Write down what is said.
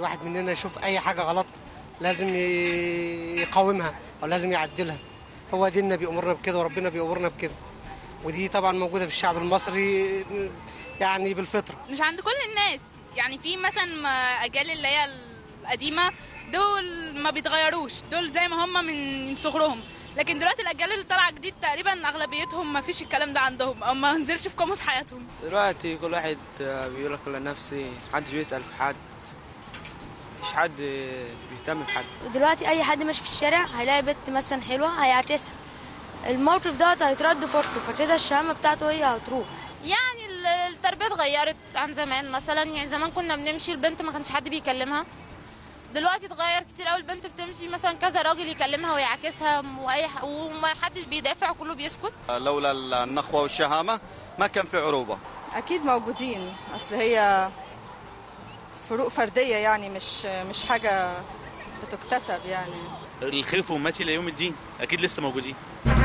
الواحد مننا يشوف اي حاجه غلط لازم ي- يقاومها او لازم يعدلها هو ديننا بيأمرنا بكده وربنا بيأمرنا بكده ودي طبعا موجوده في الشعب المصري يعني بالفطره مش عند كل الناس يعني في مثلا ما- اجيال اللي هي القديمه دول ما بيتغيروش دول زي ما هم من صغرهم لكن دلوقتي الاجيال اللي طالعه جديد تقريبا اغلبيتهم ما فيش الكلام ده عندهم او ما نزلش في قاموس حياتهم دلوقتي كل واحد بيقول لك لنفسي محدش بيسأل في حد مفيش حد بيهتم بحد دلوقتي اي حد ماشي في الشارع هيلاقي بنت مثلا حلوه هيعكسها الموقف دوت هيترد في وسطه فكده الشهامه بتاعته هي هتروح يعني ال- التربيه اتغيرت عن زمان مثلا يعني زمان كنا بنمشي البنت ما كانش حد بيكلمها دلوقتي اتغير كتير قوي البنت بتمشي مثلا كذا راجل يكلمها ويعاكسها واي ح- وما حدش بيدافع وكله بيسكت لولا النخوة والشهامة ما كان في عروبة اكيد موجودين اصل هي فروق فرديه يعني مش مش حاجه بتكتسب يعني الخلف وماتي ليوم الدين اكيد لسه موجودين